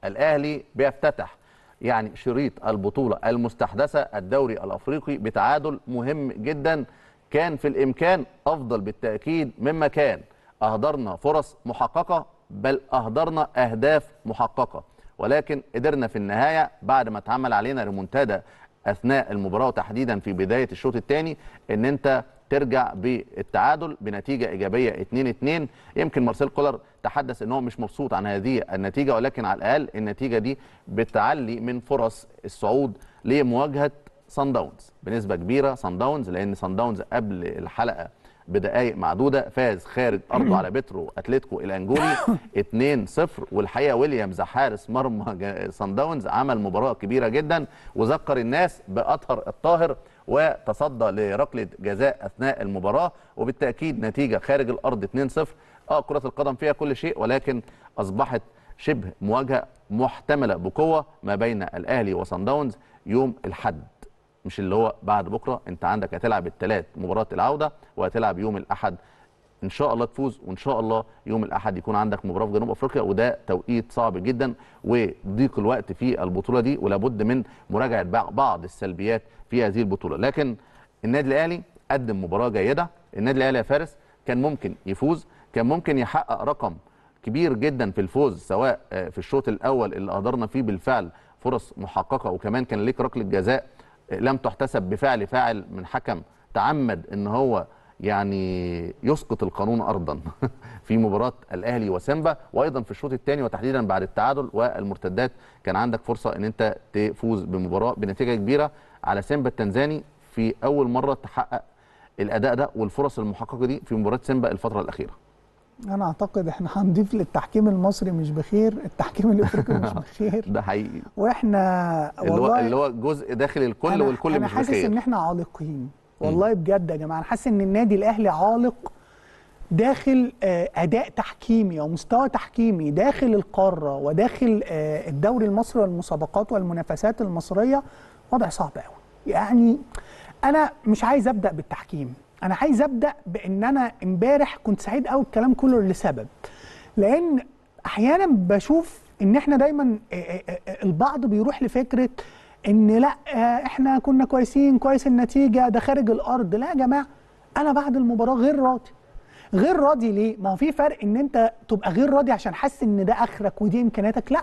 الاهلي بيفتتح يعني شريط البطوله المستحدثه الدوري الافريقي بتعادل مهم جدا كان في الامكان افضل بالتاكيد مما كان اهدرنا فرص محققه بل اهدرنا اهداف محققه ولكن قدرنا في النهايه بعد ما اتعمل علينا ريمونتادا اثناء المباراه وتحديدا في بدايه الشوط الثاني ان انت ترجع بالتعادل بنتيجه ايجابيه 2-2 يمكن مارسيل كولر تحدث ان هو مش مبسوط عن هذه النتيجه ولكن على الاقل النتيجه دي بتعلي من فرص الصعود لمواجهه سان داونز بنسبه كبيره سان داونز لان سان داونز قبل الحلقه بدقائق معدوده فاز خارج ارضه على بترو اتلتيكو الانجولي 2-0 والحقيقه ويليامز حارس مرمى جا- سان داونز عمل مباراه كبيره جدا وذكر الناس باطهر الطاهر وتصدى لركله جزاء اثناء المباراه وبالتاكيد نتيجه خارج الارض 2-0 اه كره القدم فيها كل شيء ولكن اصبحت شبه مواجهه محتمله بقوه ما بين الاهلي وصن داونز يوم الاحد مش اللي هو بعد بكره انت عندك هتلعب الثلاث مباراه العوده وهتلعب يوم الاحد ان شاء الله تفوز وان شاء الله يوم الاحد يكون عندك مباراه في جنوب افريقيا وده توقيت صعب جدا وضيق الوقت في البطوله دي ولابد من مراجعه بع- بعض السلبيات في هذه البطوله لكن النادي الاهلي قدم مباراه جيده النادي الاهلي يا فارس كان ممكن يفوز كان ممكن يحقق رقم كبير جدا في الفوز سواء آه، في الشوط الاول اللي قدرنا فيه بالفعل فرص محققه وكمان كان ليك ركله جزاء آه، لم تحتسب بفعل فاعل من حكم تعمد ان هو يعني يسقط القانون ارضا في مباراه الاهلي وسيمبا وايضا في الشوط الثاني وتحديدا بعد التعادل والمرتدات كان عندك فرصه ان انت تفوز بمباراه بنتيجه كبيره على سيمبا التنزاني في اول مره تحقق الاداء ده والفرص المحققه دي في مباراه سيمبا الفتره الاخيره انا اعتقد احنا هنضيف للتحكيم المصري مش بخير التحكيم الافريقي مش بخير ده حقيقي واحنا اللي هو والله اللي هو جزء داخل الكل أنا والكل انا مش حاسس بخير ان احنا عالقين والله بجد يا جماعه انا حاسس ان النادي الاهلي عالق داخل آه، اداء تحكيمي او مستوى تحكيمي داخل القاره وداخل آه، الدوري المصري والمسابقات والمنافسات المصريه وضع صعب قوي يعني انا مش عايز ابدا بالتحكيم انا عايز ابدا بان انا امبارح كنت سعيد قوي الكلام كله لسبب لان احيانا بشوف ان احنا دايما آه، آه، آه، البعض بيروح لفكره ان لا آه، احنا كنا كويسين كويس النتيجه ده خارج الارض لا يا جماعه انا بعد المباراه غير راضي غير راضي ليه ما هو في فرق ان انت تبقى غير راضي عشان حاسس ان ده اخرك ودي امكانياتك لا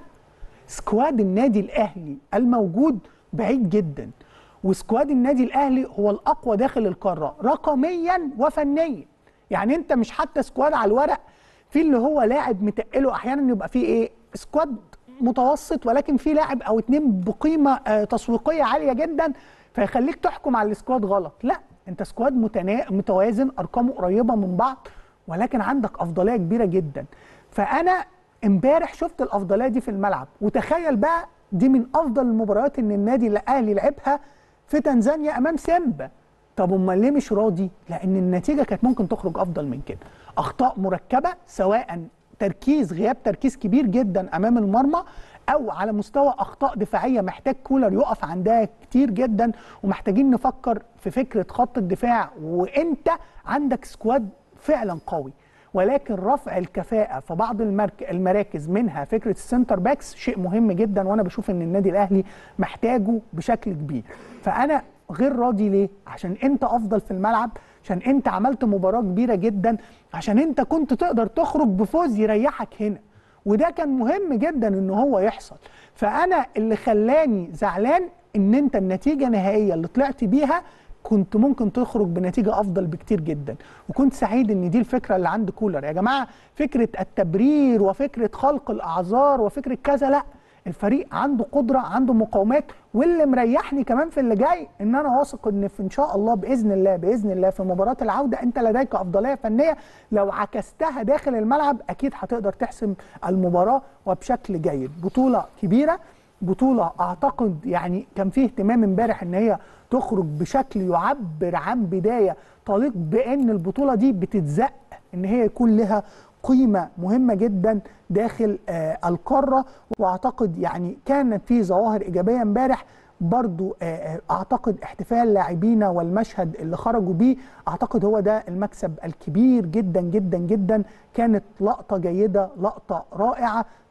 سكواد النادي الاهلي الموجود بعيد جدا وسكواد النادي الاهلي هو الاقوى داخل القاره رقميا وفنيا يعني انت مش حتى سكواد على الورق في اللي هو لاعب متقله احيانا يبقى فيه ايه سكواد متوسط ولكن في لاعب او اتنين بقيمه آه، تسويقيه عاليه جدا فيخليك تحكم على السكواد غلط لا انت سكواد متنا... متوازن ارقامه قريبه من بعض ولكن عندك افضليه كبيره جدا فانا امبارح شفت الافضليه دي في الملعب وتخيل بقى دي من افضل المباريات ان النادي الاهلي لعبها في تنزانيا امام سيمبا طب امال ليه مش راضي لان النتيجه كانت ممكن تخرج افضل من كده اخطاء مركبه سواء تركيز غياب تركيز كبير جدا امام المرمى او على مستوى اخطاء دفاعيه محتاج كولر يقف عندها كتير جدا ومحتاجين نفكر في فكره خط الدفاع وانت عندك سكواد فعلا قوي ولكن رفع الكفاءه في بعض المرك... المراكز منها فكره السنتر باكس شيء مهم جدا وانا بشوف ان النادي الاهلي محتاجه بشكل كبير فانا غير راضي ليه عشان انت افضل في الملعب عشان انت عملت مباراه كبيره جدا عشان انت كنت تقدر تخرج بفوز يريحك هنا وده كان مهم جدا ان هو يحصل فانا اللي خلاني زعلان ان انت النتيجه النهائيه اللي طلعت بيها كنت ممكن تخرج بنتيجه افضل بكتير جدا وكنت سعيد ان دي الفكره اللي عند كولر يا جماعه فكره التبرير وفكره خلق الاعذار وفكره كذا لا الفريق عنده قدره عنده مقاومات واللي مريحني كمان في اللي جاي ان انا واثق ان في ان شاء الله باذن الله باذن الله في مباراه العوده انت لديك افضليه فنيه لو عكستها داخل الملعب اكيد هتقدر تحسم المباراه وبشكل جيد بطوله كبيره بطوله اعتقد يعني كان فيه اهتمام امبارح ان هي تخرج بشكل يعبر عن بدايه تليق بان البطوله دي بتتزق ان هي يكون لها قيمه مهمه جدا داخل آه القاره واعتقد يعني كانت في ظواهر ايجابيه امبارح برضو آه، آه، اعتقد احتفال لاعبينا والمشهد اللي خرجوا بيه اعتقد هو ده المكسب الكبير جدا جدا جدا كانت لقطه جيده لقطه رائعه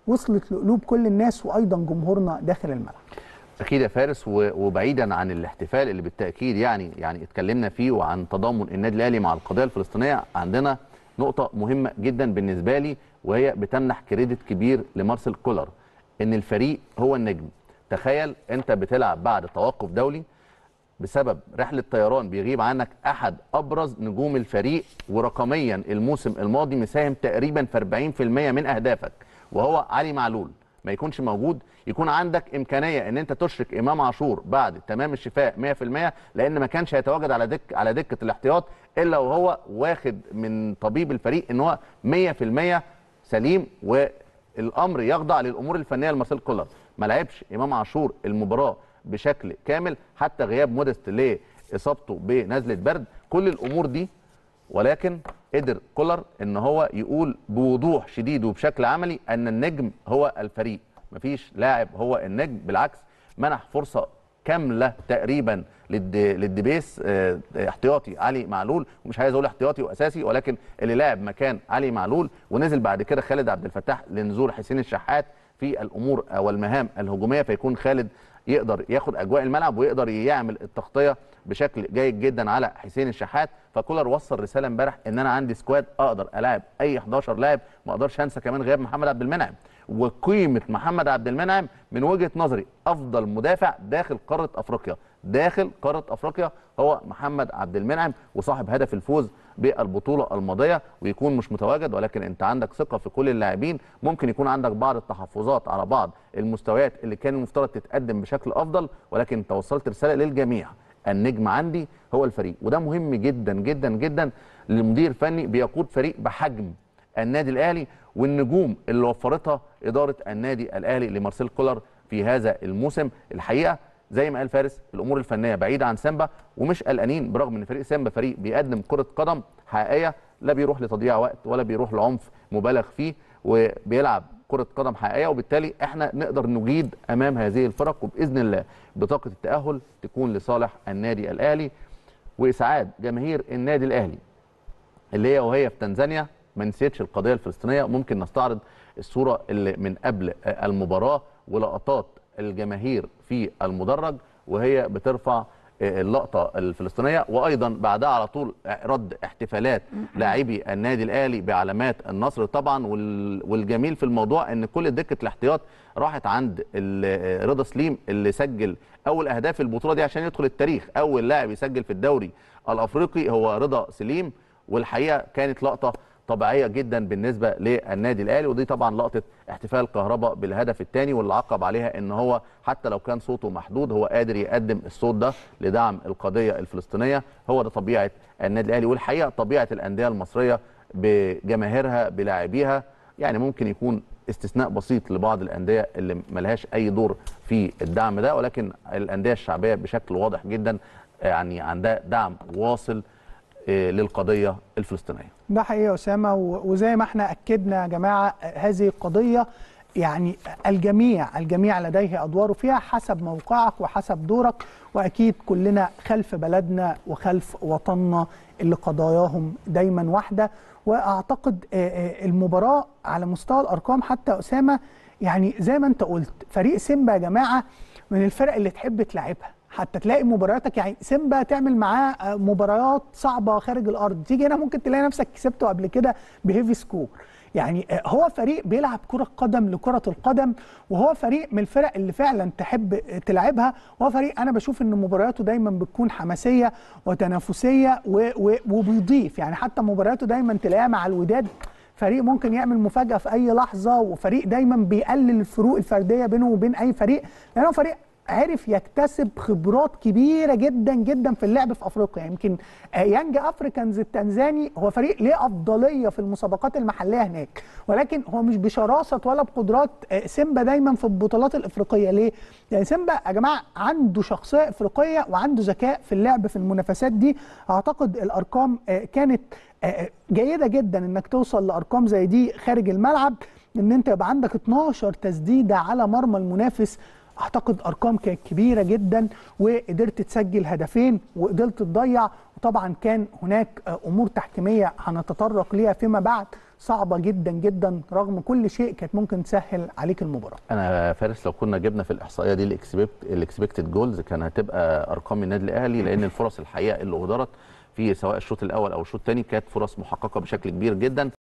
وصلت لقلوب كل الناس وايضا جمهورنا داخل الملعب اكيد يا فارس و- وبعيدا عن الاحتفال اللي بالتاكيد يعني يعني اتكلمنا فيه وعن تضامن النادي الاهلي مع القضيه الفلسطينيه عندنا نقطه مهمه جدا بالنسبه لي وهي بتمنح كريدت كبير لمارسيل كولر ان الفريق هو النجم تخيل انت بتلعب بعد توقف دولي بسبب رحله طيران بيغيب عنك احد ابرز نجوم الفريق ورقميا الموسم الماضي مساهم تقريبا في 40% من اهدافك وهو علي معلول ما يكونش موجود يكون عندك امكانيه ان انت تشرك امام عاشور بعد تمام الشفاء 100% لان ما كانش هيتواجد على دك على دكه الاحتياط الا وهو واخد من طبيب الفريق ان هو 100% سليم والامر يخضع للامور الفنيه لمارسيل كولر ما لعبش امام عاشور المباراه بشكل كامل حتى غياب مودست لاصابته بنزله برد كل الامور دي ولكن قدر كولر ان هو يقول بوضوح شديد وبشكل عملي ان النجم هو الفريق مفيش لاعب هو النجم بالعكس منح فرصه كامله تقريبا للد... للدبيس آه، احتياطي علي معلول ومش عايز اقول احتياطي واساسي ولكن اللي لعب مكان علي معلول ونزل بعد كده خالد عبد الفتاح لنزول حسين الشحات في الامور او المهام الهجوميه فيكون خالد يقدر ياخد اجواء الملعب ويقدر يعمل التغطيه بشكل جيد جدا على حسين الشحات فكولر وصل رساله امبارح ان انا عندي سكواد اقدر العب اي 11 لاعب ما اقدرش انسى كمان غياب محمد عبد المنعم وقيمه محمد عبد المنعم من وجهه نظري افضل مدافع داخل قاره افريقيا داخل قاره افريقيا هو محمد عبد المنعم وصاحب هدف الفوز بالبطوله الماضيه ويكون مش متواجد ولكن انت عندك ثقه في كل اللاعبين ممكن يكون عندك بعض التحفظات على بعض المستويات اللي كان المفترض تتقدم بشكل افضل ولكن انت وصلت رساله للجميع النجم عندي هو الفريق وده مهم جدا جدا جدا لمدير فني بيقود فريق بحجم النادي الاهلي والنجوم اللي وفرتها اداره النادي الاهلي لمارسيل كولر في هذا الموسم الحقيقه زي ما قال فارس الامور الفنيه بعيده عن سامبا ومش قلقانين برغم ان فريق سامبا فريق بيقدم كره قدم حقيقيه لا بيروح لتضييع وقت ولا بيروح لعنف مبالغ فيه وبيلعب كره قدم حقيقيه وبالتالي احنا نقدر نجيد امام هذه الفرق وباذن الله بطاقه التاهل تكون لصالح النادي الاهلي واسعاد جماهير النادي الاهلي اللي هي وهي في تنزانيا ما نسيتش القضيه الفلسطينيه ممكن نستعرض الصوره اللي من قبل المباراه ولقطات الجماهير في المدرج وهي بترفع اللقطه الفلسطينيه وايضا بعدها على طول رد احتفالات لاعبي النادي الاهلي بعلامات النصر طبعا وال- والجميل في الموضوع ان كل دكه الاحتياط راحت عند ال- رضا سليم اللي سجل اول اهداف البطوله دي عشان يدخل التاريخ اول لاعب يسجل في الدوري الافريقي هو رضا سليم والحقيقه كانت لقطه طبيعيه جدا بالنسبه للنادي الاهلي ودي طبعا لقطه احتفال كهربا بالهدف الثاني واللي عقب عليها ان هو حتى لو كان صوته محدود هو قادر يقدم الصوت ده لدعم القضيه الفلسطينيه هو ده طبيعه النادي الاهلي والحقيقه طبيعه الانديه المصريه بجماهيرها بلاعبيها يعني ممكن يكون استثناء بسيط لبعض الانديه اللي ملهاش اي دور في الدعم ده ولكن الانديه الشعبيه بشكل واضح جدا يعني عندها دعم واصل آه، للقضيه الفلسطينيه ده حقيقي يا اسامه و- وزي ما احنا اكدنا يا جماعه هذه القضيه يعني الجميع الجميع لديه ادواره فيها حسب موقعك وحسب دورك واكيد كلنا خلف بلدنا وخلف وطننا اللي قضاياهم دايما واحده واعتقد آه، آه، المباراه على مستوى الارقام حتى يا اسامه يعني زي ما انت قلت فريق سيمبا يا جماعه من الفرق اللي تحب تلعبها حتى تلاقي مبارياتك يعني سيمبا تعمل معاه آه، مباريات صعبه خارج الارض تيجي هنا ممكن تلاقي نفسك كسبته قبل كده بهيفي سكور يعني آه، هو فريق بيلعب كرة قدم لكرة القدم وهو فريق من الفرق اللي فعلا تحب آه، تلعبها وهو فريق انا بشوف ان مبارياته دايما بتكون حماسية وتنافسية و- و- وبيضيف يعني حتى مبارياته دايما تلاقيها مع الوداد فريق ممكن يعمل مفاجأة في أي لحظة وفريق دايما بيقلل الفروق الفردية بينه وبين أي فريق لأنه فريق عرف يكتسب خبرات كبيره جدا جدا في اللعب في افريقيا يمكن آه، يانج افريكانز التنزاني هو فريق ليه افضليه في المسابقات المحليه هناك ولكن هو مش بشراسه ولا بقدرات آه، سيمبا دايما في البطولات الافريقيه ليه؟ يعني سيمبا يا جماعه عنده شخصيه افريقيه وعنده ذكاء في اللعب في المنافسات دي اعتقد الارقام آه، كانت آه، جيده جدا انك توصل لارقام زي دي خارج الملعب ان انت يبقى عندك 12 تسديده على مرمى المنافس اعتقد ارقام كانت كبيره جدا وقدرت تسجل هدفين وقدرت تضيع وطبعا كان هناك آه، امور تحكيميه هنتطرق ليها فيما بعد صعبه جدا جدا رغم كل شيء كانت ممكن تسهل عليك المباراه انا فارس لو كنا جبنا في الاحصائيه دي الاكسبكتد جولز كان هتبقى ارقام النادي الاهلي لان الفرص الحقيقه اللي اهدرت في سواء الشوط الاول او الشوط الثاني كانت فرص محققه بشكل كبير جدا